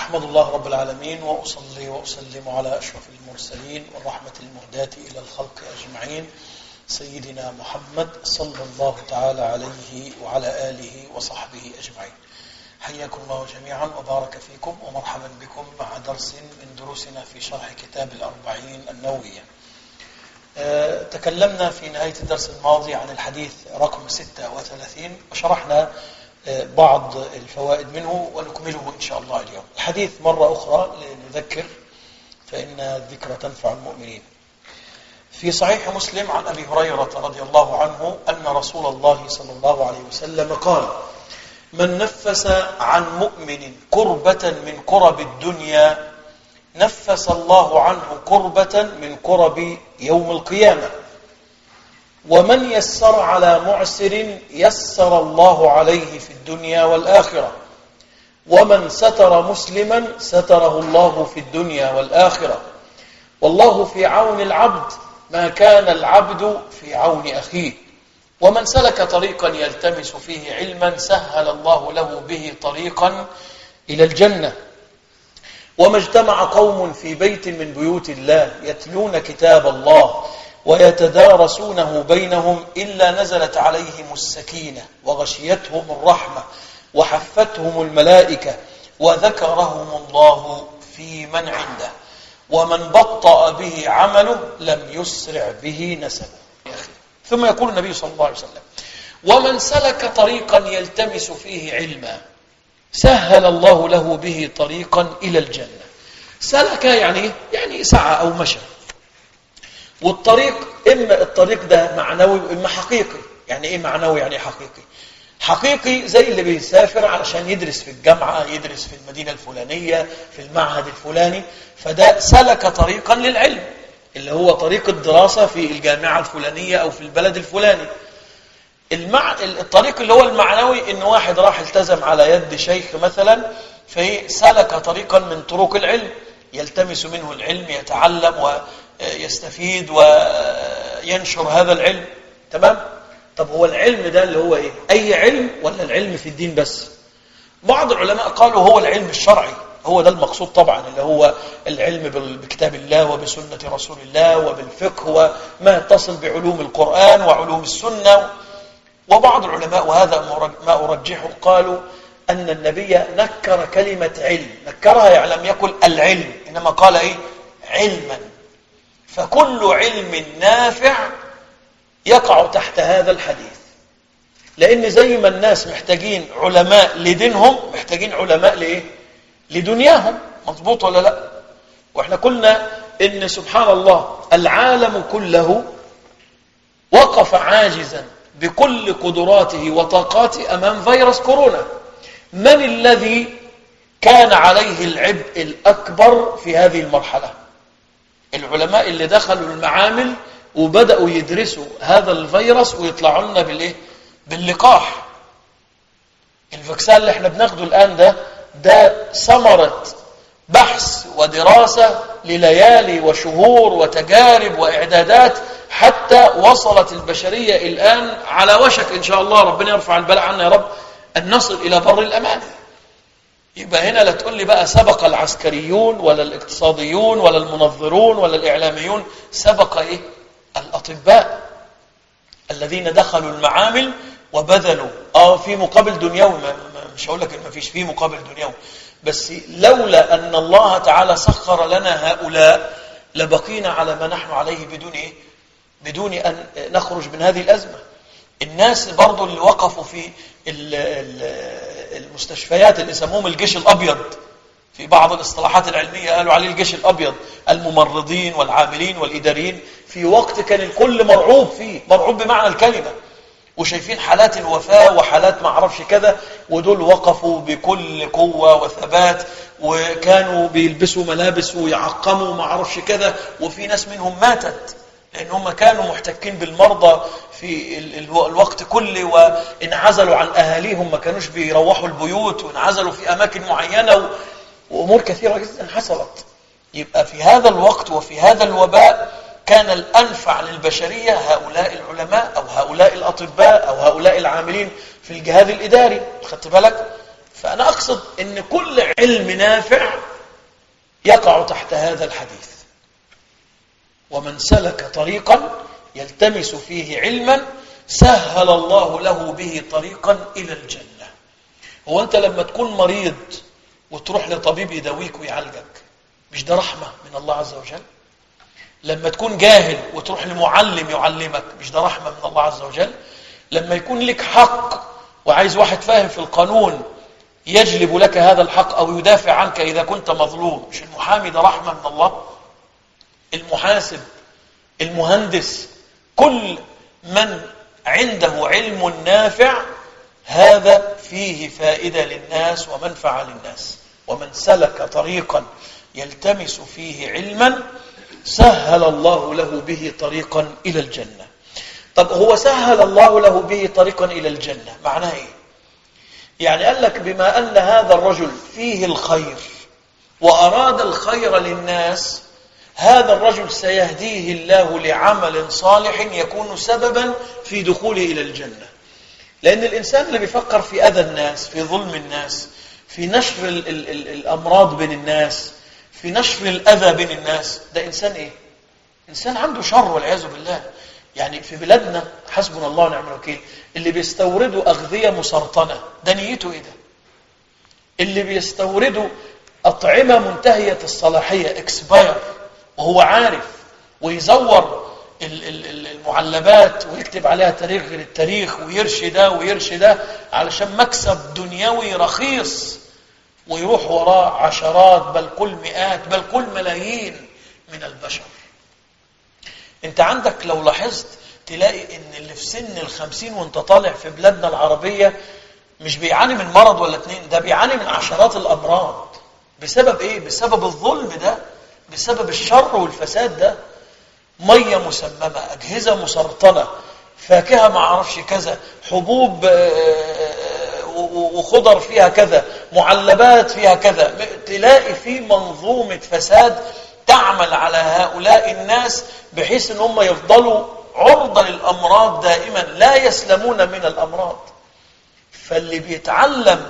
أحمد الله رب العالمين وأصلي وأسلم على أشرف المرسلين والرحمة المهداة إلى الخلق أجمعين سيدنا محمد صلى الله تعالى عليه وعلى آله وصحبه أجمعين حياكم الله جميعا وبارك فيكم ومرحبا بكم مع درس من دروسنا في شرح كتاب الأربعين النووية أه تكلمنا في نهاية الدرس الماضي عن الحديث رقم 36 وشرحنا أه بعض الفوائد منه ونكمله إن شاء الله اليوم الحديث مرة أخرى لنذكر فإن الذكر تنفع المؤمنين في صحيح مسلم عن أبي هريرة رضي الله عنه أن رسول الله صلى الله عليه وسلم قال من نفس عن مؤمن كربة من كرب الدنيا نفس الله عنه كربة من كرب يوم القيامة ومن يسر على معسر يسر الله عليه في الدنيا والآخرة ومن ستر مسلما ستره الله في الدنيا والآخرة والله في عون العبد ما كان العبد في عون أخيه ومن سلك طريقا يلتمس فيه علما سهل الله له به طريقا إلى الجنة وما اجتمع قوم في بيت من بيوت الله يتلون كتاب الله ويتدارسونه بينهم إلا نزلت عليهم السكينة وغشيتهم الرحمة وحفتهم الملائكة وذكرهم الله في من عنده ومن بطأ به عمله لم يسرع به نسبه ثم يقول النبي صلى الله عليه وسلم ومن سلك طريقا يلتمس فيه علما سهل الله له به طريقا إلى الجنة سلك يعني يعني سعى أو مشى والطريق إما الطريق ده معنوي وإما حقيقي يعني إيه معنوي يعني حقيقي حقيقي زي اللي بيسافر علشان يدرس في الجامعة يدرس في المدينة الفلانية في المعهد الفلاني فده سلك طريقا للعلم اللي هو طريق الدراسة في الجامعة الفلانية أو في البلد الفلاني المع... الطريق اللي هو المعنوي إن واحد راح التزم على يد شيخ مثلا فسلك طريقا من طرق العلم يلتمس منه العلم يتعلم ويستفيد وينشر هذا العلم تمام؟ طب هو العلم ده اللي هو ايه اي علم ولا العلم في الدين بس بعض العلماء قالوا هو العلم الشرعي هو ده المقصود طبعا اللي هو العلم بكتاب الله وبسنة رسول الله وبالفقه وما يتصل بعلوم القرآن وعلوم السنة وبعض العلماء وهذا ما أرجحه قالوا أن النبي نكر كلمة علم نكرها يعني لم يقل العلم إنما قال إيه علما فكل علم نافع يقع تحت هذا الحديث لأن زي ما الناس محتاجين علماء لدينهم محتاجين علماء لإيه؟ لدنياهم مضبوط ولا لا وإحنا قلنا إن سبحان الله العالم كله وقف عاجزا بكل قدراته وطاقاته أمام فيروس كورونا من الذي كان عليه العبء الأكبر في هذه المرحلة العلماء اللي دخلوا المعامل وبدأوا يدرسوا هذا الفيروس ويطلعوا لنا بالايه باللقاح الفاكسان اللي احنا بناخده الآن ده ده ثمرة بحث ودراسة لليالي وشهور وتجارب وإعدادات حتى وصلت البشرية الآن على وشك إن شاء الله ربنا يرفع البلاء عنا يا رب أن نصل إلى بر الأمان يبقى هنا لا تقول لي بقى سبق العسكريون ولا الاقتصاديون ولا المنظرون ولا الإعلاميون سبق إيه الأطباء الذين دخلوا المعامل وبذلوا اه في مقابل دنيوي مش هقول لك ما فيش في مقابل دنيوي بس لولا أن الله تعالى سخر لنا هؤلاء لبقينا على ما نحن عليه بدون إيه؟ بدون أن نخرج من هذه الأزمة الناس برضو اللي وقفوا في المستشفيات اللي يسموهم الجيش الأبيض في بعض الاصطلاحات العلمية قالوا عليه الجيش الأبيض الممرضين والعاملين والإداريين في وقت كان الكل مرعوب فيه مرعوب بمعنى الكلمة وشايفين حالات الوفاة وحالات ما اعرفش كذا ودول وقفوا بكل قوة وثبات وكانوا بيلبسوا ملابس ويعقموا ما اعرفش كذا وفي ناس منهم ماتت لأن هم كانوا محتكين بالمرضى في الوقت كله وانعزلوا عن أهاليهم ما كانوش بيروحوا البيوت وانعزلوا في أماكن معينة وأمور كثيرة جدا حصلت يبقى في هذا الوقت وفي هذا الوباء كان الأنفع للبشرية هؤلاء العلماء أو هؤلاء الأطباء أو هؤلاء العاملين في الجهاز الإداري خدت بالك فأنا أقصد أن كل علم نافع يقع تحت هذا الحديث ومن سلك طريقا يلتمس فيه علما سهل الله له به طريقا إلى الجنة هو أنت لما تكون مريض وتروح لطبيب يداويك ويعالجك مش ده رحمة من الله عز وجل لما تكون جاهل وتروح لمعلم يعلمك مش ده رحمة من الله عز وجل لما يكون لك حق وعايز واحد فاهم في القانون يجلب لك هذا الحق أو يدافع عنك إذا كنت مظلوم مش المحامي ده رحمة من الله المحاسب المهندس كل من عنده علم نافع هذا فيه فائدة للناس ومنفعة للناس ومن سلك طريقا يلتمس فيه علما سهل الله له به طريقا إلى الجنة طب هو سهل الله له به طريقا إلى الجنة معناه إيه يعني قال لك بما أن هذا الرجل فيه الخير وأراد الخير للناس هذا الرجل سيهديه الله لعمل صالح يكون سببا في دخوله إلى الجنة لأن الإنسان اللي بيفكر في أذى الناس في ظلم الناس في نشر ال ال ال الأمراض بين الناس في نشر الأذى بين الناس ده إنسان إيه؟ إنسان عنده شر والعياذ بالله يعني في بلادنا حسبنا الله ونعم الوكيل اللي بيستوردوا أغذية مسرطنة ده نيته إيه ده؟ اللي بيستوردوا أطعمة منتهية الصلاحية اكسباير وهو عارف ويزور المعلبات ويكتب عليها تاريخ غير التاريخ ويرشي ده ويرشي ده علشان مكسب دنيوي رخيص ويروح وراه عشرات بل كل مئات بل كل ملايين من البشر انت عندك لو لاحظت تلاقي ان اللي في سن الخمسين وانت طالع في بلادنا العربية مش بيعاني من مرض ولا اتنين ده بيعاني من عشرات الامراض بسبب ايه بسبب الظلم ده بسبب الشر والفساد ده مية مسممة أجهزة مسرطنة فاكهة ما اعرفش كذا حبوب وخضر فيها كذا معلبات فيها كذا تلاقي في منظومة فساد تعمل على هؤلاء الناس بحيث ان هم يفضلوا عرضة للأمراض دائما لا يسلمون من الأمراض فاللي بيتعلم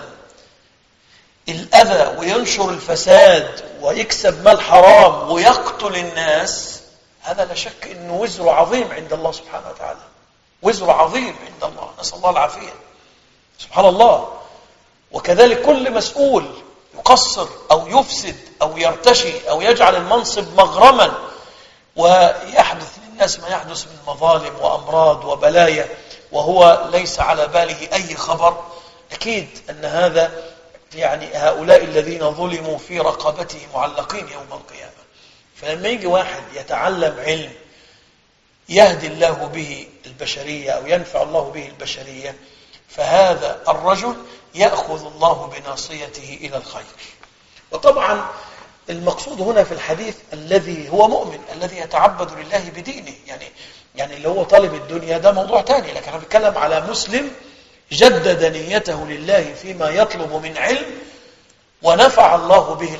الأذى وينشر الفساد ويكسب مال حرام ويقتل الناس هذا لا شك أنه وزر عظيم عند الله سبحانه وتعالى وزر عظيم عند الله نسأل الله العافية سبحان الله وكذلك كل مسؤول يقصر أو يفسد أو يرتشي أو يجعل المنصب مغرما ويحدث للناس ما يحدث من مظالم وأمراض وبلايا وهو ليس على باله أي خبر أكيد أن هذا يعني هؤلاء الذين ظلموا في رقبته معلقين يوم القيامة فلما يجي واحد يتعلم علم يهدي الله به البشرية أو ينفع الله به البشرية فهذا الرجل يأخذ الله بناصيته إلى الخير وطبعا المقصود هنا في الحديث الذي هو مؤمن الذي يتعبد لله بدينه يعني يعني اللي هو طالب الدنيا ده موضوع تاني لكن انا بتكلم على مسلم جدد نيته لله فيما يطلب من علم ونفع الله به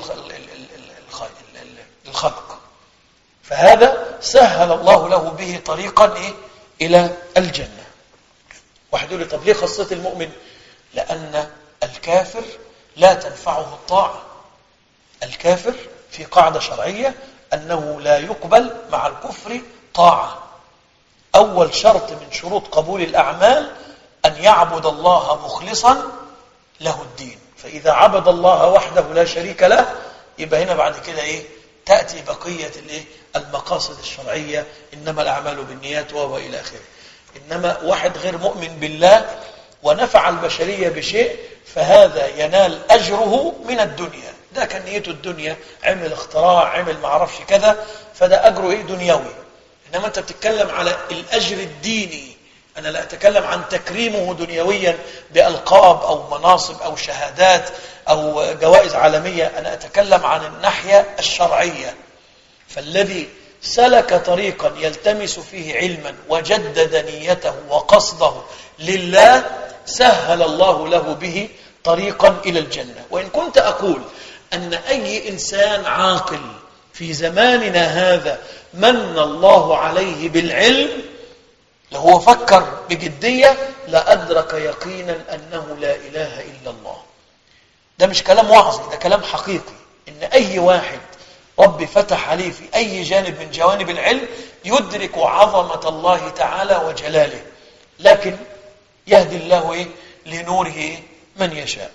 الخلق فهذا سهل الله له به طريقا إيه؟ إلى الجنة واحد يقول لي طب ليه خاصة المؤمن لأن الكافر لا تنفعه الطاعة الكافر في قاعدة شرعية أنه لا يقبل مع الكفر طاعة أول شرط من شروط قبول الأعمال أن يعبد الله مخلصا له الدين فإذا عبد الله وحده لا شريك له يبقى هنا بعد كده إيه تأتي بقية الإيه المقاصد الشرعية إنما الأعمال بالنيات وهو إلى آخره إنما واحد غير مؤمن بالله ونفع البشرية بشيء فهذا ينال أجره من الدنيا ده كان نيته الدنيا عمل اختراع عمل معرفش كذا فده أجره إيه دنيوي إنما أنت بتتكلم على الأجر الديني أنا لا أتكلم عن تكريمه دنيويا بألقاب أو مناصب أو شهادات أو جوائز عالمية أنا أتكلم عن الناحية الشرعية فالذي سلك طريقا يلتمس فيه علما وجدد نيته وقصده لله سهل الله له به طريقا إلى الجنة وإن كنت أقول أن أي إنسان عاقل في زماننا هذا من الله عليه بالعلم لو هو فكر بجدية لأدرك يقينا أنه لا إله إلا الله ده مش كلام وعظي ده كلام حقيقي إن أي واحد ربي فتح عليه في أي جانب من جوانب العلم يدرك عظمة الله تعالى وجلاله لكن يهدي الله إيه؟ لنوره من يشاء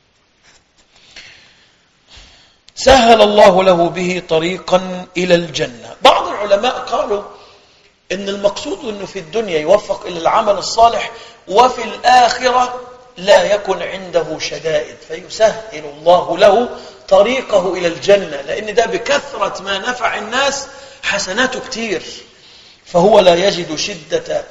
سهل الله له به طريقا إلى الجنة بعض العلماء قالوا إن المقصود أنه في الدنيا يوفق إلى العمل الصالح وفي الآخرة لا يكن عنده شدائد فيسهل الله له طريقه إلى الجنة لأن ده بكثرة ما نفع الناس حسناته كتير فهو لا يجد شدة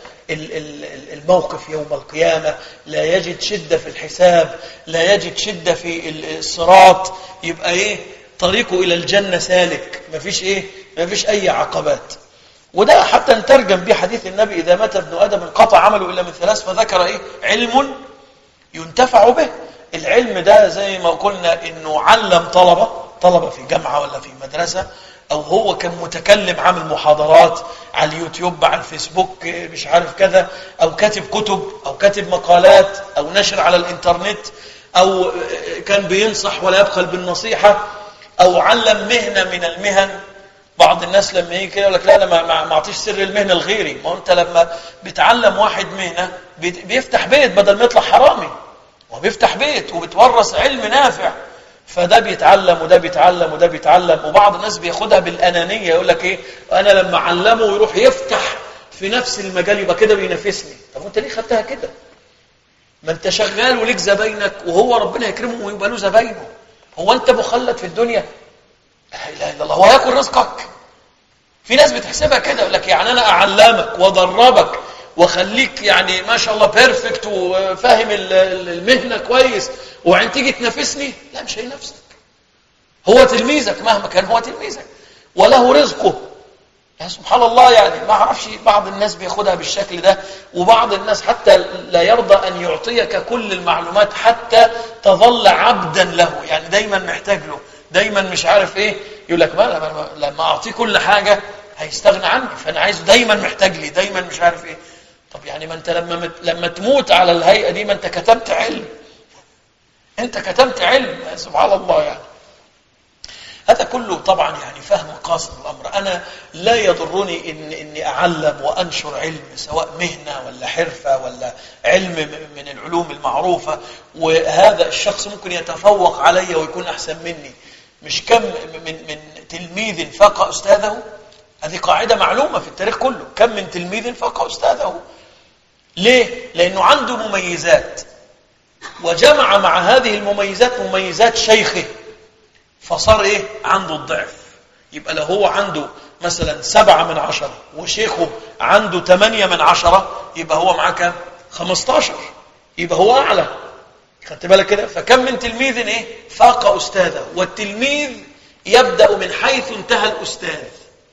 الموقف يوم القيامة لا يجد شدة في الحساب لا يجد شدة في الصراط يبقى إيه طريقه إلى الجنة سالك مفيش إيه مفيش أي عقبات وده حتى نترجم به حديث النبي إذا مات ابن آدم انقطع عمله إلا من ثلاث فذكر إيه علم ينتفع به العلم ده زي ما قلنا إنه علم طلبة طلبة في جامعة ولا في مدرسة أو هو كان متكلم عامل محاضرات على اليوتيوب على الفيسبوك مش عارف كذا أو كاتب كتب أو كاتب مقالات أو نشر على الإنترنت أو كان بينصح ولا يبخل بالنصيحة أو علم مهنة من المهن بعض الناس لما يجي كده يقول لك لا انا ما ما اعطيش سر المهنه لغيري ما انت لما بتعلم واحد مهنه بيفتح بيت بدل ما يطلع حرامي هو بيفتح بيت وبتورث علم نافع فده بيتعلم وده بيتعلم وده بيتعلم وبعض الناس بياخدها بالانانيه يقول لك ايه انا لما علمه ويروح يفتح في نفس المجال يبقى كده بينافسني طب انت ليه خدتها كده ما انت شغال وليك زباينك وهو ربنا يكرمه ويبقى له زباينه هو انت مخلد في الدنيا لا اله الا الله هو هياكل رزقك في ناس بتحسبها كده يقول لك يعني انا اعلمك وادربك واخليك يعني ما شاء الله بيرفكت وفاهم المهنه كويس وبعدين تيجي تنافسني لا مش هينافسك هو تلميذك مهما كان هو تلميذك وله رزقه يعني سبحان الله يعني ما اعرفش بعض الناس بياخدها بالشكل ده وبعض الناس حتى لا يرضى ان يعطيك كل المعلومات حتى تظل عبدا له يعني دايما محتاج له دايما مش عارف ايه يقول لك ما لما, لما اعطيه كل حاجه هيستغنى عني فانا عايزه دايما محتاج لي دايما مش عارف ايه طب يعني ما انت لما لما تموت على الهيئه دي ما انت كتبت علم انت كتبت علم سبحان الله يعني هذا كله طبعا يعني فهم قاصر الامر انا لا يضرني ان اني اعلم وانشر علم سواء مهنه ولا حرفه ولا علم من العلوم المعروفه وهذا الشخص ممكن يتفوق علي ويكون احسن مني مش كم من من تلميذ فاق استاذه هذه قاعده معلومه في التاريخ كله كم من تلميذ فاق استاذه ليه لانه عنده مميزات وجمع مع هذه المميزات مميزات شيخه فصار ايه عنده الضعف يبقى لو هو عنده مثلا سبعة من عشرة وشيخه عنده ثمانية من عشرة يبقى هو معاه كام خمستاشر يبقى هو أعلى خدت بالك كده فكم من تلميذ ايه فاق أستاذه والتلميذ يبدأ من حيث انتهى الأستاذ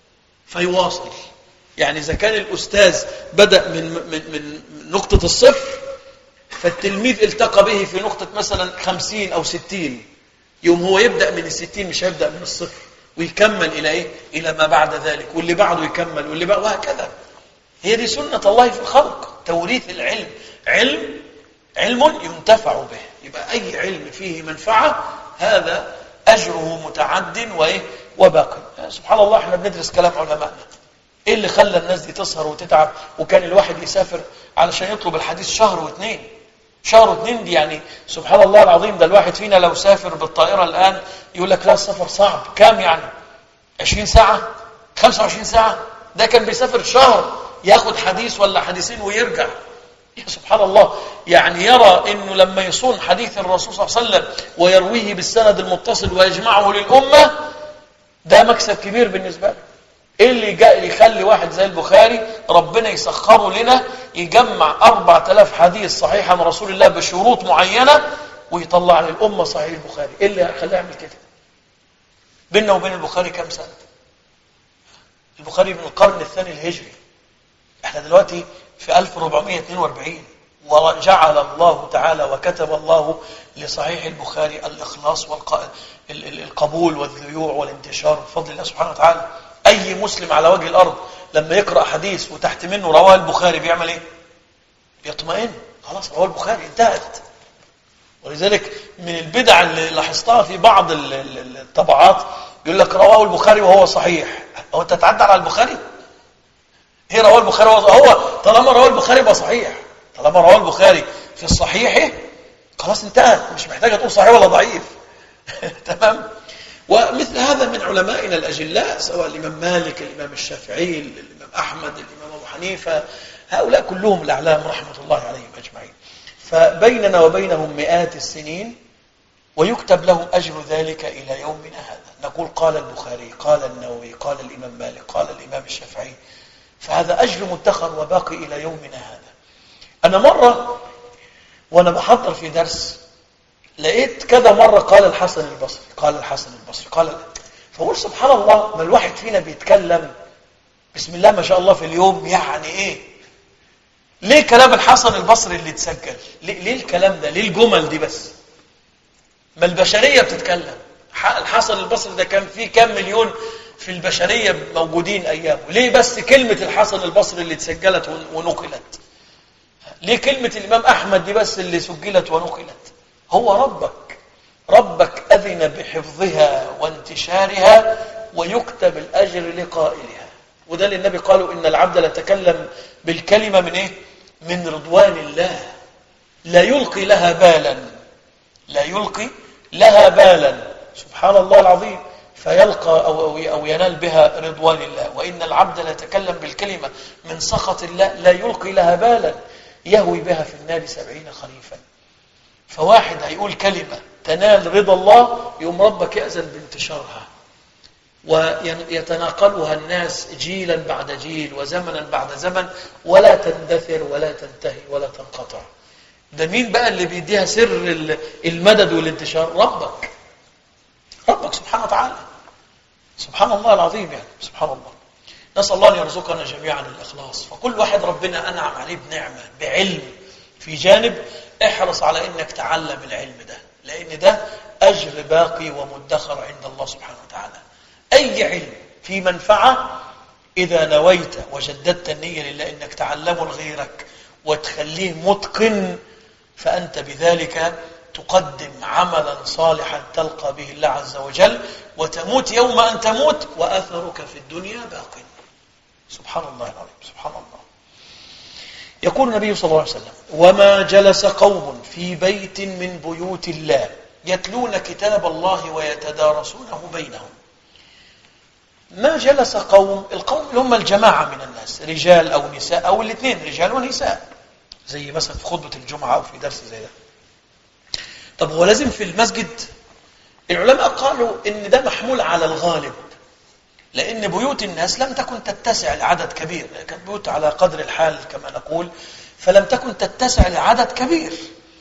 فيواصل يعني إذا كان الأستاذ بدأ من, من, من نقطة الصفر فالتلميذ التقى به في نقطة مثلا خمسين أو ستين يوم هو يبدأ من الستين مش هيبدأ من الصفر ويكمل إلى إيه؟ إلى ما بعد ذلك واللي بعده يكمل واللي بعده وهكذا هي دي سنة الله في الخلق توريث العلم علم علم ينتفع به يبقى أي علم فيه منفعة هذا أجره متعد وإيه؟ وباقي سبحان الله احنا بندرس كلام علمائنا ايه اللي خلى الناس دي تسهر وتتعب وكان الواحد يسافر علشان يطلب الحديث شهر واثنين شهر واثنين دي يعني سبحان الله العظيم ده الواحد فينا لو سافر بالطائرة الآن يقول لك لا السفر صعب كام يعني 20 ساعة 25 ساعة ده كان بيسافر شهر ياخد حديث ولا حديثين ويرجع يا سبحان الله يعني يرى انه لما يصون حديث الرسول صلى الله عليه وسلم ويرويه بالسند المتصل ويجمعه للأمة ده مكسب كبير بالنسبة له ايه اللي جاء يخلي واحد زي البخاري ربنا يسخره لنا يجمع 4000 حديث صحيح عن رسول الله بشروط معينة ويطلع للأمة صحيح البخاري ايه اللي خلاه يعمل كده بيننا وبين البخاري كم سنة البخاري من القرن الثاني الهجري احنا دلوقتي في 1442 وجعل الله تعالى وكتب الله لصحيح البخاري الإخلاص والقبول والذيوع والانتشار بفضل الله سبحانه وتعالى أي مسلم على وجه الأرض لما يقرأ حديث وتحت منه رواه البخاري بيعمل إيه؟ بيطمئن خلاص رواه البخاري انتهت ولذلك من البدع اللي لاحظتها في بعض الطبعات يقول لك رواه البخاري وهو صحيح هو انت تعدل على البخاري هي رواه البخاري وهو هو طالما رواه البخاري يبقى صحيح طالما رواه البخاري في الصحيح خلاص انتهى مش محتاجه تقول صحيح ولا ضعيف تمام ومثل هذا من علمائنا الأجلاء سواء الإمام مالك الإمام الشافعي الإمام أحمد الإمام أبو حنيفة هؤلاء كلهم الأعلام رحمة الله عليهم أجمعين فبيننا وبينهم مئات السنين ويكتب لهم أجر ذلك إلى يومنا هذا نقول قال البخاري قال النووي قال الإمام مالك قال الإمام الشافعي فهذا أجر مدخر وباقي إلى يومنا هذا أنا مرة وأنا بحضر في درس لقيت كذا مرة قال الحسن البصري قال الحسن البصري قال فقول سبحان الله ما الواحد فينا بيتكلم بسم الله ما شاء الله في اليوم يعني ايه ليه كلام الحسن البصري اللي اتسجل ليه, ليه الكلام ده ليه الجمل دي بس ما البشرية بتتكلم الحسن البصري ده كان فيه كام مليون في البشرية موجودين أيامه ليه بس كلمة الحسن البصري اللي اتسجلت ونقلت ليه كلمة الإمام أحمد دي بس اللي سجلت ونقلت هو ربك ربك أذن بحفظها وانتشارها ويكتب الأجر لقائلها وده اللي النبي قالوا إن العبد لتكلم بالكلمة من إيه؟ من رضوان الله لا يلقي لها بالا لا يلقي لها بالا سبحان الله العظيم فيلقى أو, أو ينال بها رضوان الله وإن العبد ليتكلم بالكلمة من سخط الله لا يلقي لها بالا يهوي بها في النار سبعين خريفا فواحد هيقول كلمة تنال رضا الله يوم ربك يأذن بانتشارها ويتناقلها الناس جيلا بعد جيل وزمنا بعد زمن ولا تندثر ولا تنتهي ولا تنقطع ده مين بقى اللي بيديها سر المدد والانتشار ربك ربك سبحانه وتعالى سبحان الله العظيم يعني سبحان الله نسأل الله أن يرزقنا جميعا الإخلاص فكل واحد ربنا أنعم عليه بنعمة بعلم في جانب احرص على أنك تعلم العلم ده لأن ده أجر باقي ومدخر عند الله سبحانه وتعالى أي علم في منفعة إذا نويت وجددت النية لله أنك تعلمه لغيرك وتخليه متقن فأنت بذلك تقدم عملا صالحا تلقى به الله عز وجل وتموت يوم أن تموت وأثرك في الدنيا باق سبحان الله العظيم سبحان الله يقول النبي صلى الله عليه وسلم وما جلس قوم في بيت من بيوت الله يتلون كتاب الله ويتدارسونه بينهم ما جلس قوم القوم اللي هم الجماعة من الناس رجال أو نساء أو الاثنين رجال ونساء زي مثلا في خطبة الجمعة أو في درس زي ده طب هو لازم في المسجد العلماء قالوا ان ده محمول على الغالب لأن بيوت الناس لم تكن تتسع لعدد كبير كانت بيوت على قدر الحال كما نقول فلم تكن تتسع لعدد كبير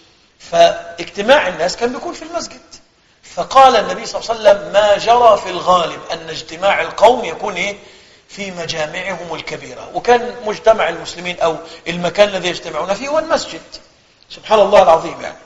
فاجتماع الناس كان بيكون في المسجد فقال النبي صلى الله عليه وسلم ما جرى في الغالب أن اجتماع القوم يكون إيه؟ في مجامعهم الكبيرة وكان مجتمع المسلمين أو المكان الذي يجتمعون فيه هو المسجد سبحان الله العظيم يعني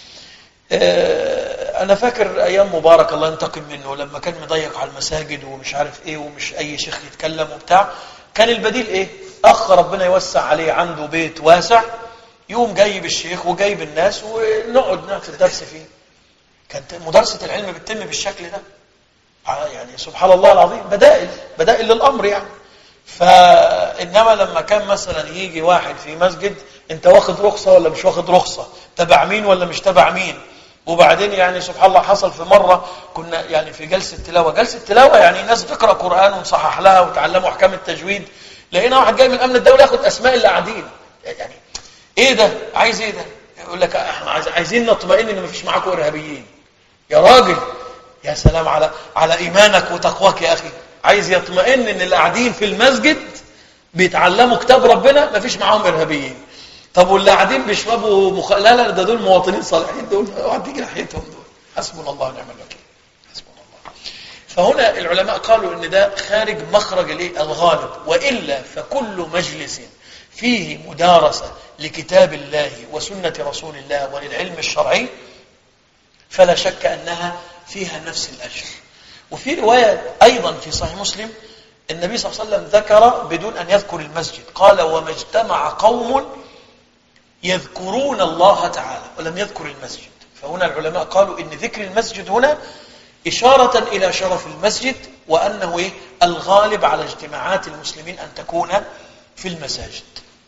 أنا فاكر أيام مبارك الله ينتقم منه لما كان مضيق على المساجد ومش عارف إيه ومش أي شيخ يتكلم وبتاع كان البديل إيه أخ ربنا يوسع عليه عنده بيت واسع يقوم جايب الشيخ وجايب الناس ونقعد ناخد درس فيه كانت مدرسة العلم بتتم بالشكل ده يعني سبحان الله العظيم بدائل بدائل للأمر يعني فإنما لما كان مثلا يجي واحد في مسجد انت واخد رخصة ولا مش واخد رخصة تبع مين ولا مش تبع مين وبعدين يعني سبحان الله حصل في مرة كنا يعني في جلسة تلاوة جلسة تلاوة يعني ناس بتقرأ قرآن ونصحح لها وتعلموا أحكام التجويد لقينا واحد جاي من أمن الدولة ياخد أسماء اللي قاعدين يعني إيه ده عايز إيه ده يقول لك احنا عايزين نطمئن إن مفيش معاكم إرهابيين يا راجل يا سلام على على إيمانك وتقواك يا أخي عايز يطمئن إن اللي قاعدين في المسجد بيتعلموا كتاب ربنا مفيش معاهم إرهابيين طب واللي قاعدين بيشربوا مخ... لا لا ده دول مواطنين صالحين دول اوعى تيجي ناحيتهم دول حسبنا الله ونعم الوكيل حسبنا الله فهنا العلماء قالوا ان ده خارج مخرج الايه الغالب والا فكل مجلس فيه مدارسه لكتاب الله وسنه رسول الله وللعلم الشرعي فلا شك انها فيها نفس الاجر وفي روايه ايضا في صحيح مسلم النبي صلى الله عليه وسلم ذكر بدون ان يذكر المسجد قال وما اجتمع قوم يذكرون الله تعالى ولم يذكر المسجد فهنا العلماء قالوا إن ذكر المسجد هنا إشارة إلى شرف المسجد وأنه إيه؟ الغالب على اجتماعات المسلمين أن تكون في المساجد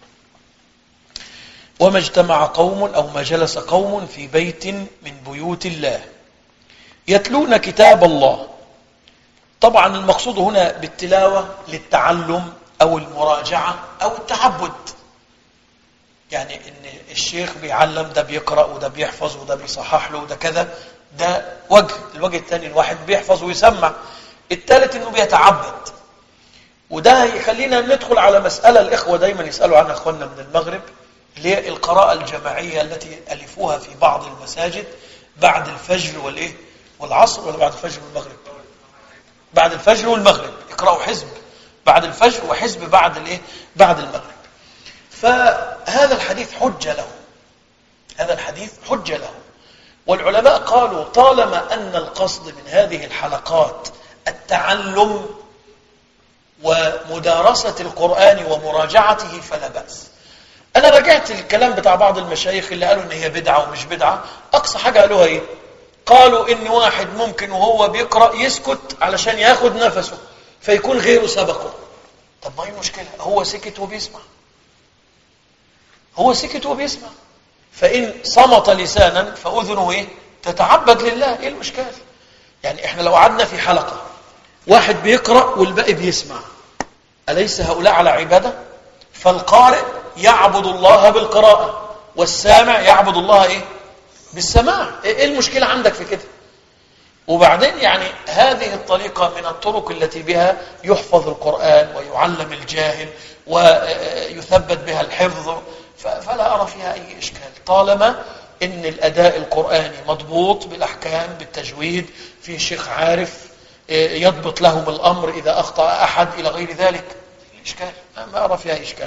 وما اجتمع قوم أو ما جلس قوم في بيت من بيوت الله يتلون كتاب الله طبعا المقصود هنا بالتلاوة للتعلم أو المراجعة أو التعبد يعني ان الشيخ بيعلم ده بيقرأ وده بيحفظ وده بيصحح له وده كذا ده وجه الوجه الثاني الواحد بيحفظ ويسمع الثالث انه بيتعبد وده يخلينا ندخل على مسألة الإخوة دايما يسألوا عنها إخواننا من المغرب اللي هي القراءة الجماعية التي ألفوها في بعض المساجد بعد الفجر والإيه والعصر ولا بعد الفجر والمغرب بعد الفجر والمغرب يقرأوا حزب بعد الفجر وحزب بعد الإيه بعد المغرب فهذا الحديث حجة له هذا الحديث حجة له والعلماء قالوا طالما أن القصد من هذه الحلقات التعلم ومدارسة القرآن ومراجعته فلا بأس أنا رجعت الكلام بتاع بعض المشايخ اللي قالوا إن هي بدعة ومش بدعة أقصى حاجة قالوها إيه قالوا إن واحد ممكن وهو بيقرأ يسكت علشان ياخد نفسه فيكون غيره سبقه طب ما هي المشكلة هو سكت وبيسمع هو سكت وبيسمع فإن صمت لسانا فأذنه إيه تتعبد لله إيه المشكلة يعني إحنا لو قعدنا في حلقة واحد بيقرأ والباقي بيسمع أليس هؤلاء على عبادة فالقارئ يعبد الله بالقراءة والسامع يعبد الله إيه بالسماع إيه المشكلة عندك في كده وبعدين يعني هذه الطريقة من الطرق التي بها يحفظ القرآن ويعلم الجاهل ويثبت بها الحفظ فلا أرى فيها أي إشكال طالما إن الأداء القرآني مضبوط بالأحكام بالتجويد في شيخ عارف يضبط لهم الأمر إذا أخطأ أحد إلى غير ذلك إشكال ما أرى فيها إشكال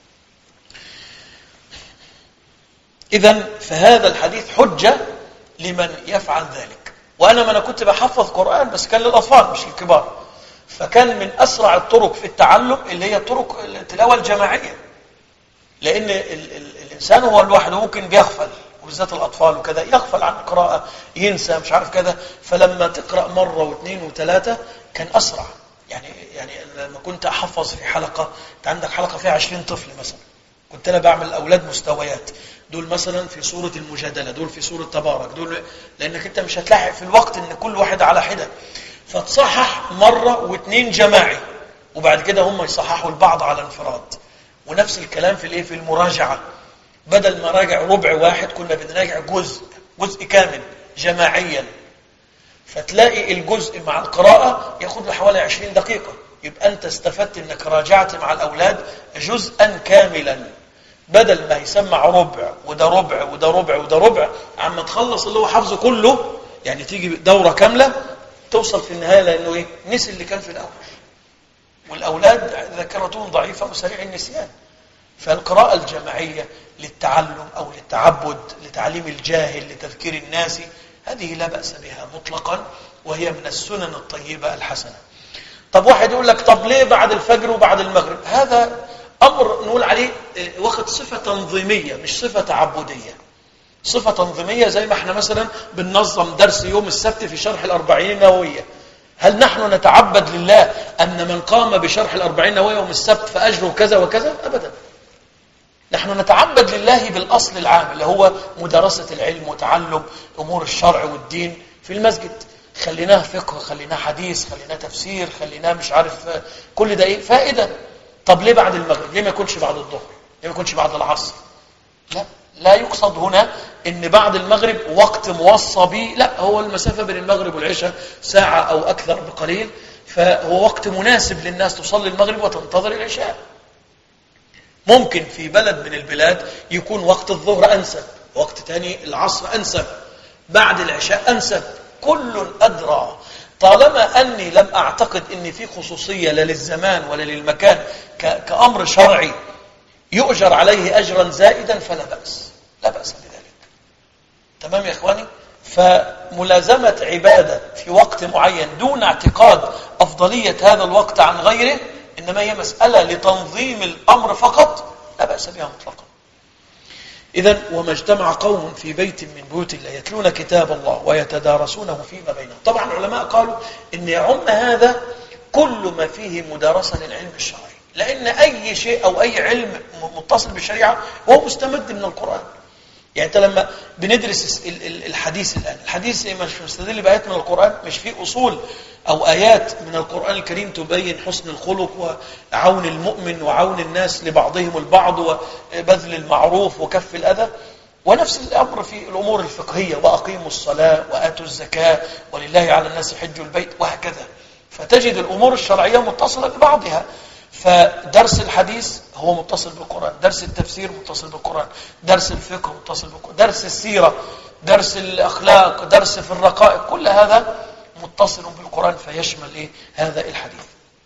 إذا فهذا الحديث حجة لمن يفعل ذلك وأنا ما أنا كنت بحفظ قرآن بس كان للأطفال مش الكبار فكان من أسرع الطرق في التعلم اللي هي طرق التلاوة الجماعية لأن ال ال الإنسان هو لوحده ممكن بيغفل وبالذات الأطفال وكذا يغفل عن القراءة ينسى مش عارف كذا فلما تقرأ مرة واثنين وثلاثة كان أسرع يعني يعني لما كنت أحفظ في حلقة أنت عندك حلقة فيها 20 طفل مثلا كنت أنا بعمل أولاد مستويات دول مثلا في صورة المجادلة دول في صورة تبارك دول لأنك أنت مش هتلاحق في الوقت أن كل واحد على حدة فتصحح مرة واثنين جماعي وبعد كده هم يصححوا البعض على انفراد ونفس الكلام في الايه في المراجعة بدل ما راجع ربع واحد كنا بنراجع جزء جزء كامل جماعيا فتلاقي الجزء مع القراءة ياخد له حوالي 20 دقيقة يبقى أنت استفدت أنك راجعت مع الأولاد جزءا كاملا بدل ما يسمع ربع وده ربع وده ربع وده ربع عما تخلص اللي هو حافظه كله يعني تيجي دورة كاملة توصل في النهاية لأنه إيه نسي اللي كان في الأول والأولاد ذاكرتهم ضعيفة وسريع النسيان فالقراءة الجماعية للتعلم أو للتعبد لتعليم الجاهل لتذكير الناس هذه لا بأس بها مطلقا وهي من السنن الطيبة الحسنة طب واحد يقول لك طب ليه بعد الفجر وبعد المغرب هذا أمر نقول عليه واخد صفة تنظيمية مش صفة تعبدية صفة تنظيمية زي ما احنا مثلا بننظم درس يوم السبت في شرح الأربعين النووية هل نحن نتعبد لله أن من قام بشرح الأربعين نووية يوم السبت فأجره كذا وكذا أبدا نحن نتعبد لله بالأصل العام اللي هو مدارسة العلم وتعلم أمور الشرع والدين في المسجد خليناه فقه خليناه حديث خليناه تفسير خليناه مش عارف كل ده ايه فائدة طب ليه بعد المغرب ليه ما يكونش بعد الظهر ليه ما يكونش بعد العصر لا لا يقصد هنا ان بعد المغرب وقت موصى به لا هو المسافة بين المغرب والعشاء ساعة او اكثر بقليل فهو وقت مناسب للناس تصلي المغرب وتنتظر العشاء ممكن في بلد من البلاد يكون وقت الظهر أنسب وقت تاني العصر أنسب بعد العشاء أنسب كل أدرى طالما أني لم أعتقد أن في خصوصية لا للزمان ولا للمكان كأمر شرعي يؤجر عليه أجرا زائدا فلا بأس لا بأس بذلك تمام يا إخواني فملازمة عبادة في وقت معين دون اعتقاد أفضلية هذا الوقت عن غيره إنما هي مسألة لتنظيم الأمر فقط لا بأس بها مطلقا إذا وما اجتمع قوم في بيت من بيوت الله يتلون كتاب الله ويتدارسونه فيما بينهم طبعا العلماء قالوا إن يعم هذا كل ما فيه مدارسة للعلم الشرعي لأن أي شيء أو أي علم متصل بالشريعة هو مستمد من القرآن يعني أنت لما بندرس الحديث الآن الحديث مش مستدل بآيات من القرآن مش فيه أصول أو آيات من القرآن الكريم تبين حسن الخلق وعون المؤمن وعون الناس لبعضهم البعض وبذل المعروف وكف الأذى ونفس الأمر في الأمور الفقهية وأقيموا الصلاة وآتوا الزكاة ولله على الناس حج البيت وهكذا فتجد الأمور الشرعية متصلة ببعضها فدرس الحديث هو متصل بالقرآن درس التفسير متصل بالقرآن درس الفقه متصل بالقرآن درس السيرة درس الأخلاق درس في الرقائق كل هذا متصل بالقرآن فيشمل إيه هذا الحديث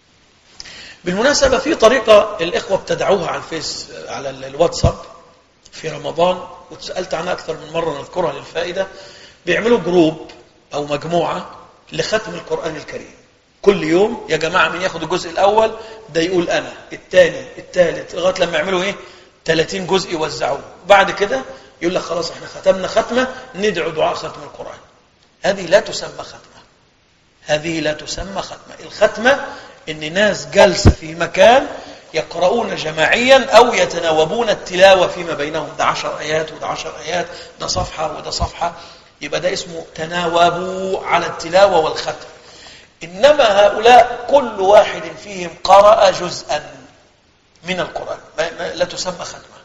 بالمناسبة في طريقة الإخوة ابتدعوها على الفيس على الواتساب في رمضان وتسألت عنها أكثر من مرة نذكرها للفائدة بيعملوا جروب أو مجموعة لختم القرآن الكريم كل يوم يا جماعة من ياخد الجزء الأول ده يقول أنا الثاني الثالث لغاية لما يعملوا إيه 30 جزء يوزعوه بعد كده يقول لك خلاص احنا ختمنا ختمة ندعو دعاء ختم القرآن هذه لا تسمى ختمة هذه لا تسمى ختمة الختمة ان ناس جالسة في مكان يقرؤون جماعيا أو يتناوبون التلاوة فيما بينهم ده عشر آيات وده عشر آيات ده صفحة وده صفحة يبقى ده اسمه تناوبوا على التلاوة والختم إنما هؤلاء كل واحد فيهم قرأ جزءا من القرآن لا تسمى ختمة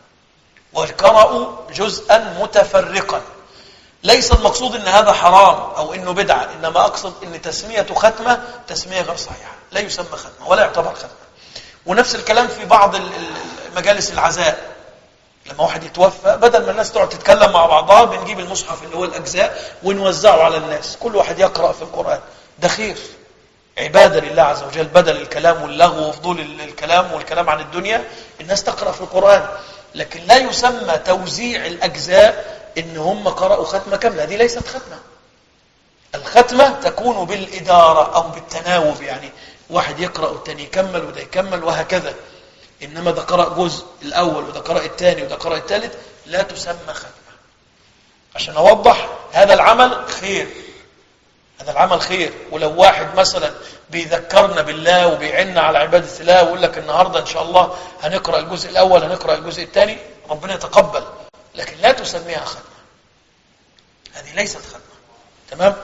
وقرأوا جزءا متفرقا ليس المقصود ان هذا حرام او انه بدعة انما اقصد ان تسمية ختمة تسمية غير صحيحة لا يسمى ختمة ولا يعتبر ختمة ونفس الكلام في بعض مجالس العزاء لما واحد يتوفى بدل ما الناس تقعد تتكلم مع بعضها بنجيب المصحف اللي هو الاجزاء ونوزعه على الناس كل واحد يقرأ في القرآن ده خير عبادة لله عز وجل بدل الكلام واللغو وفضول الكلام والكلام عن الدنيا الناس تقرأ في القرآن لكن لا يسمى توزيع الأجزاء إن هم قرأوا ختمة كاملة هذه ليست ختمة الختمة تكون بالإدارة أو بالتناوب يعني واحد يقرأ والتاني يكمل وده يكمل وهكذا إنما ده قرأ جزء الأول وده قرأ الثاني وده قرأ الثالث لا تسمى ختمة عشان أوضح هذا العمل خير هذا العمل خير ولو واحد مثلا بيذكرنا بالله وبيعنا على عبادة الله ويقول لك النهاردة إن شاء الله هنقرأ الجزء الأول هنقرأ الجزء الثاني ربنا يتقبل لكن لا تسميها ختمة هذه ليست ختمة تمام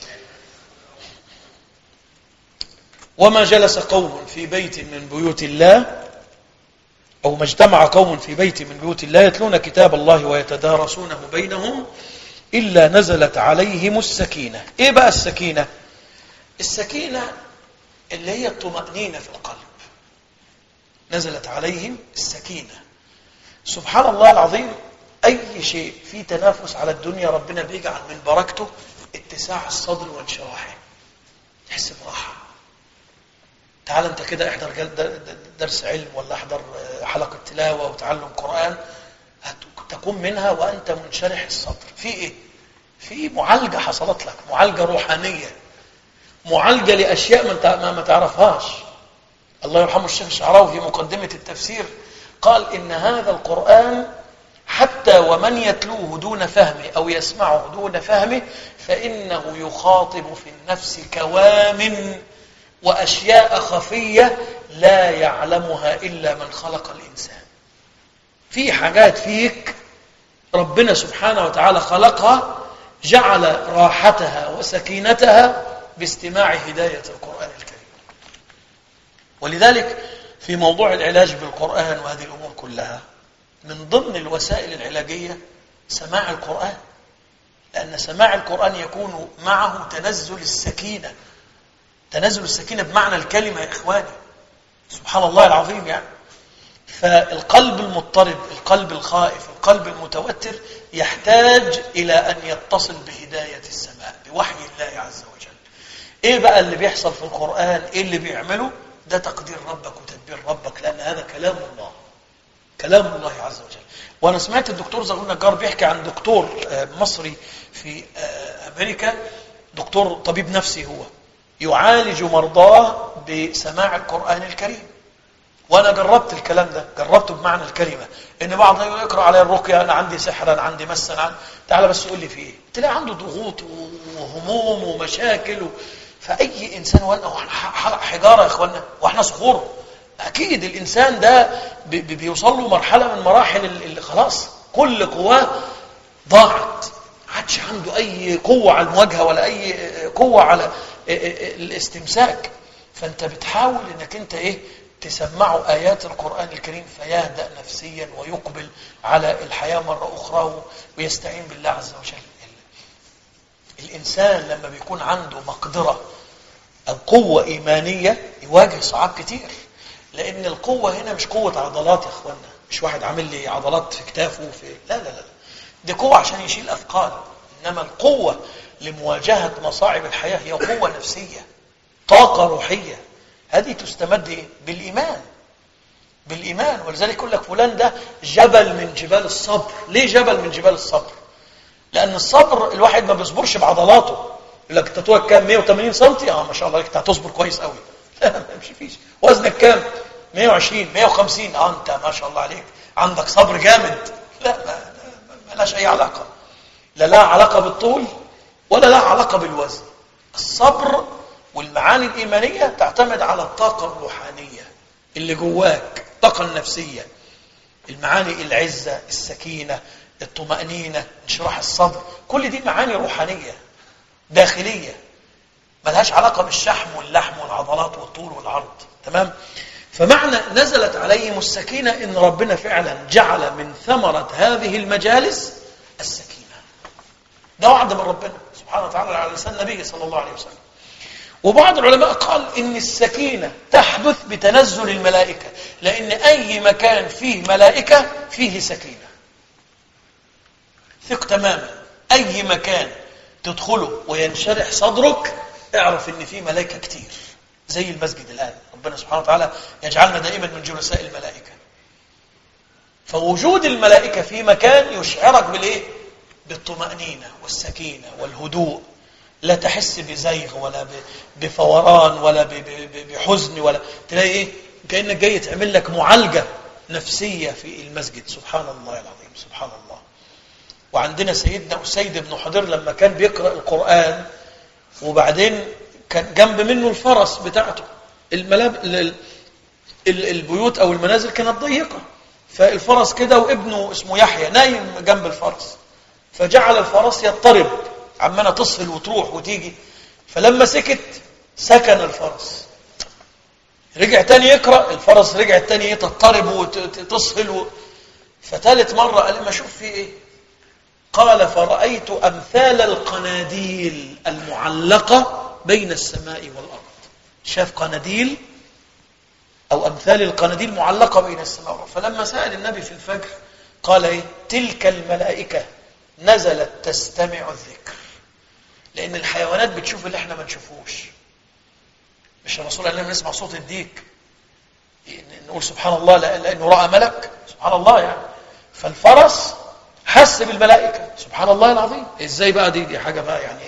وما جلس قوم في بيت من بيوت الله أو ما اجتمع قوم في بيت من بيوت الله يتلون كتاب الله ويتدارسونه بينهم إلا نزلت عليهم السكينة إيه بقى السكينة السكينة اللي هي الطمأنينة في القلب نزلت عليهم السكينة سبحان الله العظيم أي شيء فيه تنافس على الدنيا ربنا بيجعل من بركته اتساع الصدر وانشراحه تحس براحة تعال انت كده احضر درس علم ولا احضر حلقة تلاوة وتعلم قرآن تقوم منها وأنت منشرح الصدر في إيه؟ في معالجة حصلت لك معالجة روحانية معالجة لأشياء ما ما تعرفهاش الله يرحمه الشيخ الشعراوي في مقدمة التفسير قال إن هذا القرآن حتى ومن يتلوه دون فهمه أو يسمعه دون فهمه فإنه يخاطب في النفس كوام وأشياء خفية لا يعلمها إلا من خلق الإنسان في حاجات فيك ربنا سبحانه وتعالى خلقها جعل راحتها وسكينتها باستماع هداية القرآن الكريم ولذلك في موضوع العلاج بالقرآن وهذه الأمور كلها من ضمن الوسائل العلاجية سماع القرآن لأن سماع القرآن يكون معه تنزل السكينة تنزل السكينة بمعنى الكلمة يا إخواني سبحان الله العظيم يعني فالقلب المضطرب القلب الخائف القلب المتوتر يحتاج إلى أن يتصل بهداية السماء بوحي الله عز وجل إيه بقى اللي بيحصل في القرآن إيه اللي بيعمله ده تقدير ربك وتدبير ربك لأن هذا كلام الله كلام الله عز وجل وأنا سمعت الدكتور زغلول نجار بيحكي عن دكتور مصري في أمريكا دكتور طبيب نفسي هو يعالج مرضاه بسماع القرآن الكريم وانا جربت الكلام ده جربته بمعنى الكلمه ان بعض يقرا علي الرقيه انا عندي سحر انا عندي مس انا عندي تعالى بس قول لي في ايه تلاقي عنده ضغوط وهموم ومشاكل و... فاي انسان وانا حجاره يا اخوانا واحنا صخور اكيد الانسان ده بي... بيوصل له مرحله من مراحل اللي خلاص كل قواه ضاعت عادش عنده اي قوه على المواجهه ولا اي قوه على الاستمساك فانت بتحاول انك انت ايه تسمعه آيات القرآن الكريم فيهدأ نفسيا ويقبل على الحياة مرة أخرى ويستعين بالله عز وجل الإنسان لما بيكون عنده مقدرة أو قوة إيمانية يواجه صعاب كتير لأن القوة هنا مش قوة عضلات يا أخوانا مش واحد عامل لي عضلات في كتافه في لا لا لا دي قوة عشان يشيل أثقال إنما القوة لمواجهة مصاعب الحياة هي قوة نفسية طاقة روحية هذه تستمد إيه؟ بالإيمان بالإيمان ولذلك يقول لك فلان ده جبل من جبال الصبر ليه جبل من جبال الصبر لأن الصبر الواحد ما بيصبرش بعضلاته يقول لك تطوك كام 180 سم اه ما شاء الله انت هتصبر كويس قوي مش فيش وزنك كام 120 150 اه انت ما شاء الله عليك عندك صبر جامد لا ما, ما لهاش اي علاقه لا لها علاقه بالطول ولا لها علاقه بالوزن الصبر والمعاني الإيمانية تعتمد على الطاقة الروحانية اللي جواك الطاقة النفسية المعاني العزة السكينة الطمأنينة انشراح الصدر كل دي معاني روحانية داخلية ملهاش علاقة بالشحم واللحم والعضلات والطول والعرض تمام فمعنى نزلت عليهم السكينة إن ربنا فعلا جعل من ثمرة هذه المجالس السكينة ده وعد من ربنا سبحانه وتعالى على لسان النبي صلى الله عليه وسلم وبعض العلماء قال إن السكينة تحدث بتنزل الملائكة لأن أي مكان فيه ملائكة فيه سكينة ثق تماما أي مكان تدخله وينشرح صدرك اعرف إن فيه ملائكة كتير زي المسجد الآن ربنا سبحانه وتعالى يجعلنا دائما من جلساء الملائكة فوجود الملائكة في مكان يشعرك بالإيه؟ بالطمأنينة والسكينة والهدوء لا تحس بزيغ ولا بفوران ولا بحزن ولا تلاقي ايه كانك جاي تعمل لك معالجه نفسيه في المسجد سبحان الله العظيم سبحان الله وعندنا سيدنا اسيد بن حضير لما كان بيقرا القران وبعدين كان جنب منه الفرس بتاعته الملاب البيوت او المنازل كانت ضيقه فالفرس كده وابنه اسمه يحيى نايم جنب الفرس فجعل الفرس يضطرب عمالة تصهل وتروح وتيجي فلما سكت سكن الفرس رجع تاني يقرأ الفرس رجع تاني تضطرب وتصهل و... فتالت مرة قال ما اشوف في ايه قال فرأيت أمثال القناديل المعلقة بين السماء والأرض شاف قناديل أو أمثال القناديل معلقة بين السماء والأرض فلما سأل النبي في الفجر قال إيه تلك الملائكة نزلت تستمع الذكر لأن الحيوانات بتشوف اللي احنا ما نشوفوش مش الرسول قال لنا نسمع صوت الديك نقول سبحان الله لأنه رأى ملك سبحان الله يعني فالفرس حس بالملائكة سبحان الله العظيم ازاي بقى دي دي حاجة بقى يعني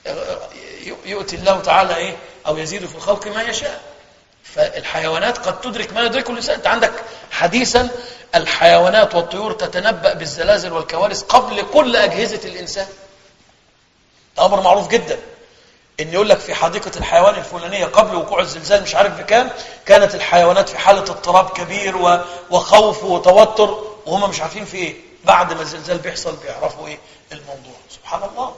يؤتي الله تعالى ايه او يزيد في الخلق ما يشاء فالحيوانات قد تدرك ما يدركه الانسان انت عندك حديثا الحيوانات والطيور تتنبأ بالزلازل والكوارث قبل كل أجهزة الإنسان ده أمر معروف جدا إن يقول لك في حديقة الحيوان الفلانية قبل وقوع الزلزال مش عارف بكام كانت الحيوانات في حالة اضطراب كبير وخوف وتوتر وهم مش عارفين في إيه بعد ما الزلزال بيحصل بيعرفوا إيه الموضوع سبحان الله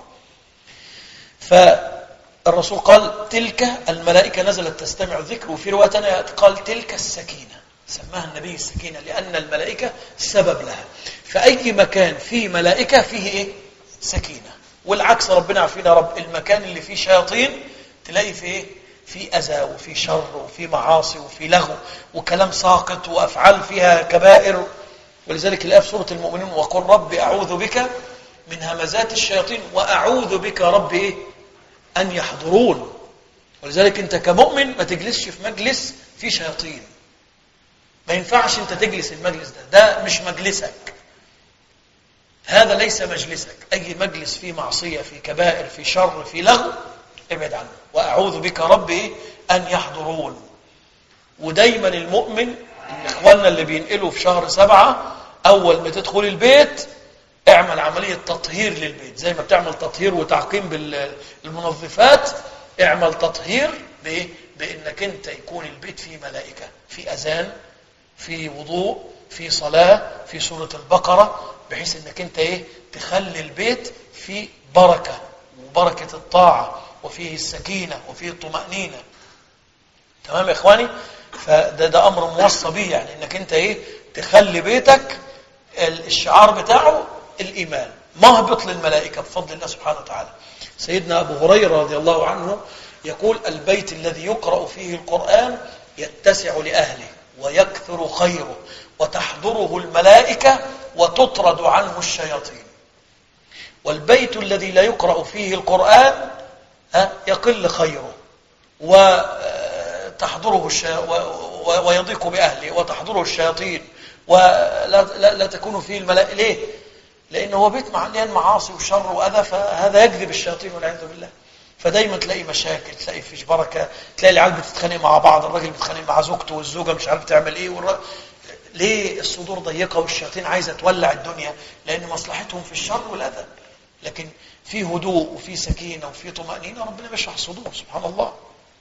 فالرسول قال تلك الملائكة نزلت تستمع الذكر وفي رواية ثانيه قال تلك السكينة سماها النبي السكينة لأن الملائكة سبب لها فأي مكان فيه ملائكة فيه إيه؟ سكينة والعكس ربنا عارفين يا رب المكان اللي فيه شياطين تلاقي فيه إيه؟ في أذى وفي شر وفي معاصي وفي لغو وكلام ساقط وأفعال فيها كبائر ولذلك الآية في سورة المؤمنين وقل رب أعوذ بك من همزات الشياطين وأعوذ بك رب إيه؟ أن يحضرون ولذلك أنت كمؤمن ما تجلسش في مجلس فيه شياطين ما ينفعش انت تجلس المجلس ده ده مش مجلسك هذا ليس مجلسك اي مجلس فيه معصيه في كبائر في شر في لغو ابعد عنه واعوذ بك ربي ان يحضرون ودايما المؤمن إخواننا اللي بينقلوا في شهر سبعة أول ما تدخل البيت اعمل عملية تطهير للبيت زي ما بتعمل تطهير وتعقيم بالمنظفات اعمل تطهير بإيه؟ بإنك أنت يكون البيت فيه ملائكة في أذان في وضوء في صلاة في سورة البقرة بحيث انك انت ايه تخلي البيت فيه بركة وبركة الطاعة وفيه السكينة وفيه الطمأنينة تمام يا اخواني فده ده امر موصى به يعني انك انت ايه تخلي بيتك الشعار بتاعه الايمان مهبط للملائكة بفضل الله سبحانه وتعالى سيدنا ابو هريرة رضي الله عنه يقول البيت الذي يقرأ فيه القرآن يتسع لأهله ويكثر خيره وتحضره الملائكة وتطرد عنه الشياطين والبيت الذي لا يقرأ فيه القرآن يقل خيره وتحضره الشي... ويضيق بأهله وتحضره الشياطين ولا لا, لا تكون فيه الملائكة ليه؟ لأنه هو بيت مليان معاصي وشر وأذى فهذا يجذب الشياطين والعياذ بالله فدايما تلاقي مشاكل تلاقي فيش بركه تلاقي العيال بتتخانق مع بعض الراجل بيتخانق مع زوجته والزوجه مش عارف تعمل ايه والر... ليه الصدور ضيقه والشياطين عايزه تولع الدنيا لان مصلحتهم في الشر والاذى لكن في هدوء وفي سكينه وفي طمانينه ربنا بيشرح الصدور سبحان الله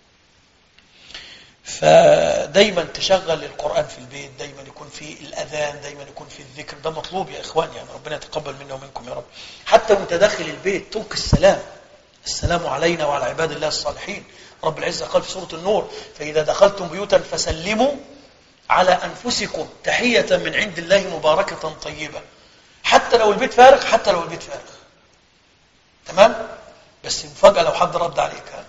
فدايما تشغل القرآن في البيت دايما يكون في الأذان دايما يكون في الذكر ده مطلوب يا إخوان يعني ربنا يتقبل منا ومنكم يا رب حتى وانت داخل البيت تلقي السلام السلام علينا وعلى عباد الله الصالحين رب العزة قال في سورة النور فإذا دخلتم بيوتا فسلموا على أنفسكم تحية من عند الله مباركة طيبة حتى لو البيت فارغ حتى لو البيت فارغ تمام بس مفاجأة لو حد رد عليك ها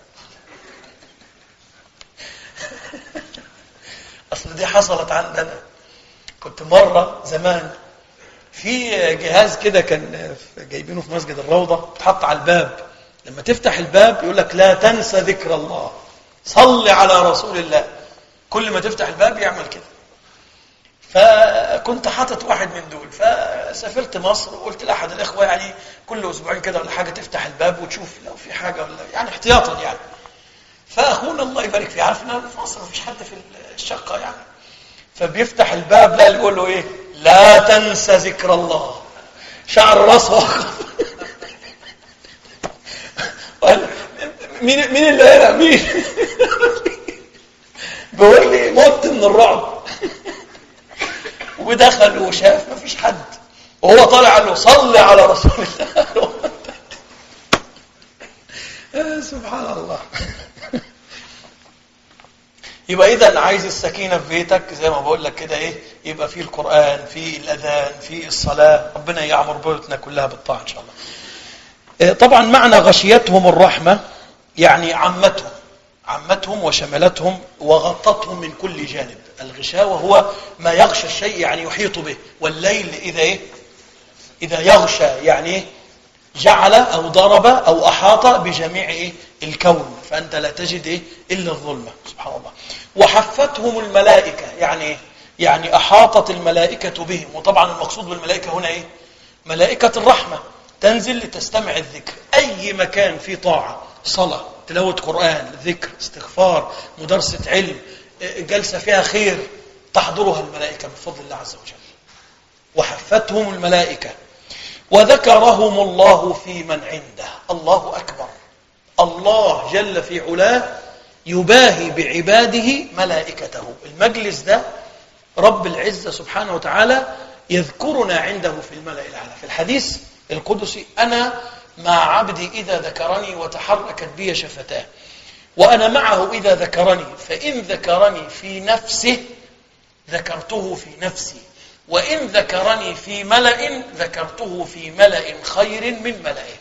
أصل دي حصلت عندنا كنت مرة زمان في جهاز كده كان جايبينه في مسجد الروضة اتحط على الباب لما تفتح الباب يقول لك لا تنسى ذكر الله صل على رسول الله كل ما تفتح الباب يعمل كده فكنت حاطط واحد من دول فسافرت مصر وقلت لاحد الاخوه يعني كل اسبوعين كده ولا حاجه تفتح الباب وتشوف لو في حاجه ولا يعني احتياطا يعني فاخونا الله يبارك فيه عارف ان في مصر مفيش حد في الشقه يعني فبيفتح الباب لا يقول له ايه لا تنسى ذكر الله شعر راسه وقف مين مين اللي هنا مين بيقول لي مت من الرعب ودخل وشاف مفيش حد وهو طالع قال له صل على رسول الله سبحان الله يبقى اذا عايز السكينه في بيتك زي ما بقول لك كده ايه يبقى في القران في الاذان في الصلاه ربنا يعمر بيوتنا كلها بالطاعه ان شاء الله طبعا معنى غشيتهم الرحمه يعني عمتهم عمتهم وشملتهم وغطتهم من كل جانب الغشاوة هو ما يغشى الشيء يعني يحيط به والليل إذا إيه إذا يغشى يعني إيه جعل أو ضرب أو أحاط بجميع إيه الكون فأنت لا تجد إيه إلا الظلمة سبحان الله وحفتهم الملائكة يعني إيه يعني أحاطت الملائكة بهم وطبعا المقصود بالملائكة هنا إيه ملائكة الرحمة تنزل لتستمع الذكر أي مكان فيه طاعة صلاة تلاوة قرآن ذكر استغفار مدرسة علم جلسة فيها خير تحضرها الملائكة بفضل الله عز وجل وحفتهم الملائكة وذكرهم الله في من عنده الله أكبر الله جل في علاه يباهي بعباده ملائكته المجلس ده رب العزة سبحانه وتعالى يذكرنا عنده في الملأ الأعلى في الحديث القدسي أنا مع عبدي إذا ذكرني وتحركت بي شفتاه وأنا معه إذا ذكرني فإن ذكرني في نفسه ذكرته في نفسي وإن ذكرني في ملأ ذكرته في ملأ خير من ملئه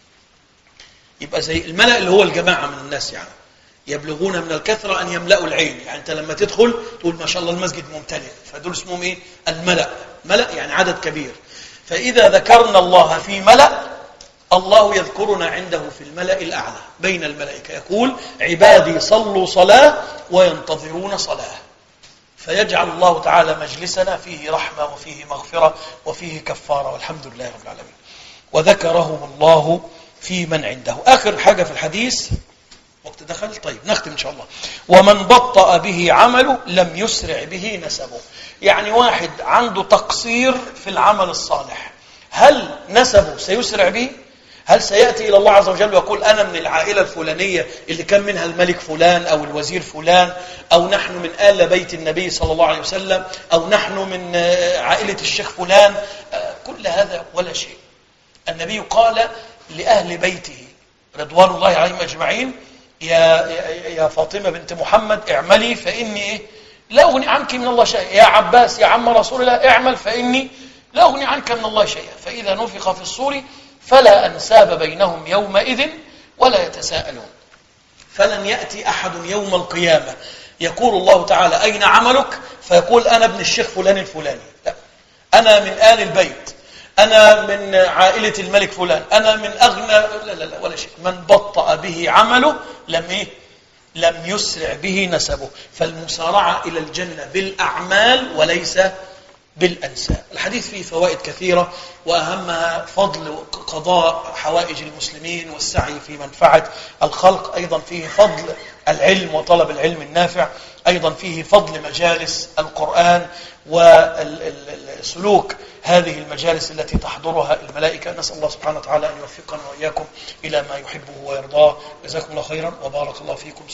يبقى زي الملأ اللي هو الجماعة من الناس يعني يبلغون من الكثرة أن يملأوا العين يعني أنت لما تدخل تقول ما شاء الله المسجد ممتلئ فدول اسمهم إيه الملأ ملأ يعني عدد كبير فإذا ذكرنا الله في ملأ الله يذكرنا عنده في الملأ الأعلى بين الملائكة يقول عبادي صلوا صلاة وينتظرون صلاة فيجعل الله تعالى مجلسنا فيه رحمة وفيه مغفرة وفيه كفارة والحمد لله رب العالمين وذكرهم الله في من عنده آخر حاجة في الحديث وقت دخل طيب نختم إن شاء الله ومن بطأ به عمله لم يسرع به نسبه يعني واحد عنده تقصير في العمل الصالح هل نسبه سيسرع به هل سيأتي إلى الله عز وجل ويقول أنا من العائلة الفلانية اللي كان منها الملك فلان أو الوزير فلان أو نحن من آل بيت النبي صلى الله عليه وسلم أو نحن من عائلة الشيخ فلان كل هذا ولا شيء النبي قال لأهل بيته رضوان الله عليهم أجمعين يا, يا فاطمة بنت محمد اعملي فإني إيه لا أغني عنك من الله شيئا يا عباس يا عم رسول الله اعمل فإني لا أغني عنك من الله شيئا فإذا نفخ في الصور فلا أنساب بينهم يومئذ ولا يتساءلون فلن يأتي أحد يوم القيامة يقول الله تعالى أين عملك فيقول أنا ابن الشيخ فلان الفلاني لا أنا من آل البيت أنا من عائلة الملك فلان أنا من أغنى لا لا لا ولا شيء من بطأ به عمله لم إيه لم يسرع به نسبه فالمسارعة إلى الجنة بالأعمال وليس بالأنساب الحديث فيه فوائد كثيرة وأهمها فضل قضاء حوائج المسلمين والسعي في منفعة الخلق أيضا فيه فضل العلم وطلب العلم النافع أيضا فيه فضل مجالس القرآن وسلوك هذه المجالس التي تحضرها الملائكة نسأل الله سبحانه وتعالى أن يوفقنا وإياكم إلى ما يحبه ويرضاه جزاكم الله خيرا وبارك الله فيكم